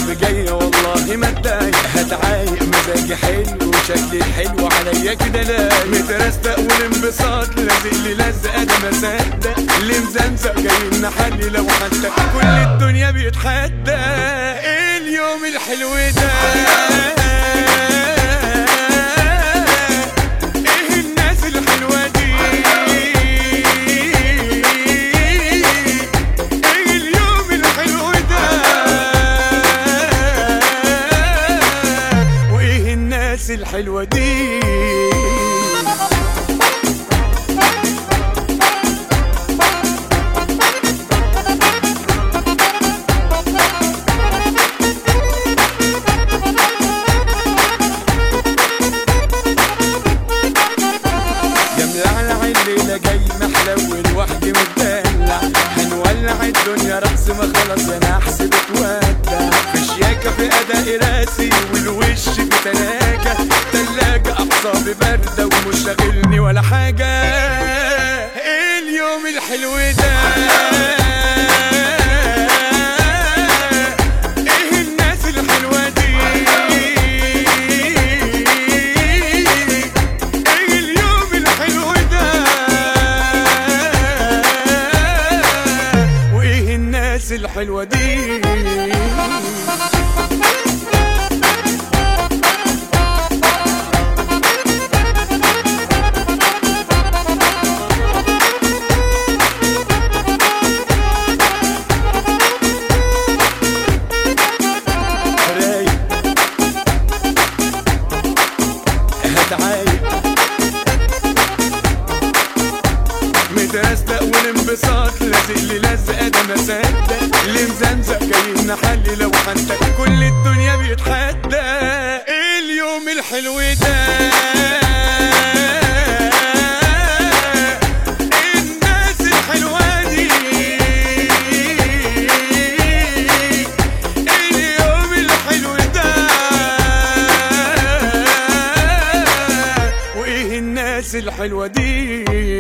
اصحابي جاية والله ما اتضايق هتعايق مزاجي حلو وشكلي حلو عليا كده لا مترستق والانبساط لازق لي لزق انا ما صدق اللي مزمزق جاي نحلي لو حتى كل الدنيا بيتحدى ايه اليوم الحلو ده ايه الناس الحلوة دي ايه اليوم الحلو ده وايه الناس الحلوة دي يا ملعلع الليلة جاي محلول وحدي متدلع هنولع الدنيا رقص ما خلاص انا احسب اتودع في شياكة في اداء راسي والوش في تلاجة تلاجة اعصابي باردة ومش شاغلني ولا حاجة ايه اليوم الحلو ده ايه الناس الحلوة دي ايه اليوم الحلو ده وايه الناس الحلوة دي رايق هتعايق مترستق والانبساط لازق لي لزق ده ما صدق اللي مزمزق جاي نحلي لو حتى كل الدنيا بيتحدى ايه اليوم الحلو ده إيه الناس الحلوة دي اليوم الحلو ده وايه الناس الحلوة دي